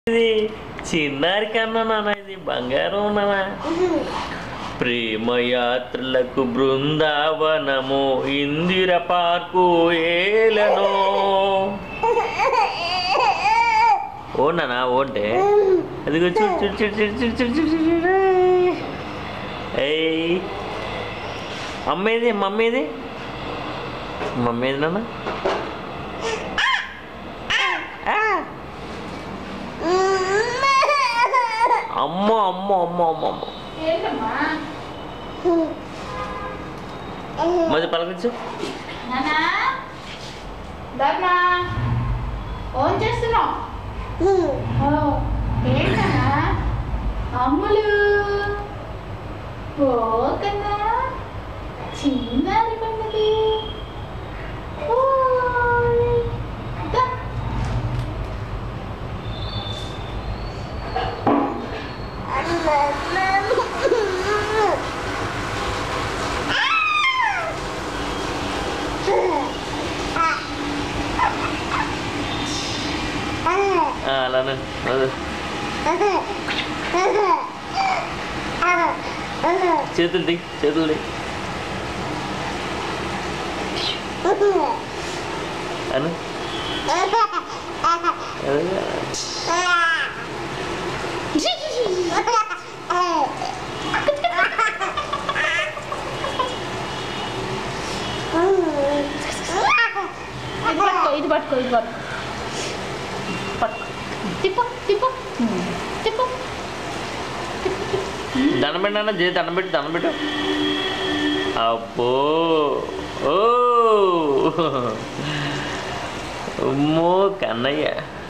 ఇది చిన్నారి కన్నా నాన్న ఇది బంగారం నాన్న ప్రేమయాత్రలకు బృందావనము ఇందిర పార్కు ఏలను ఓ నాన్న ఓంటే అదిగో చూడు చూడు చూడు చూడు చూడు చూడు చూడు చూడు చూడు. ఏయ్ అమ్మేది మమ్మీది మమ్మీది నాన్న అమ్మో అమ్మో అమ్మో అమ్మో అమ్మో ఏంటమ్మా మధ్య పలకించు నానా ధర్మా ఫోన్ చేస్తున్నావు ఓ, ఏంటన్నా అమ్ములు ఓ కన్నా చిన్నారి పండుది ఓయ్, దా. ఆ, అలానే అదే. చేతులు దిగ్ చేతులు దిగ్ అను అదే. ఇది పట్టుకో ఇది పట్టుకో ఇది పట్టుకో పట్టుకో తిప్పు తిప్పు తిప్పు దండం పెట్టినా జే దండం పెట్టి దండం పెట్టు అబ్బో ఓ అమ్మో కన్నయ్య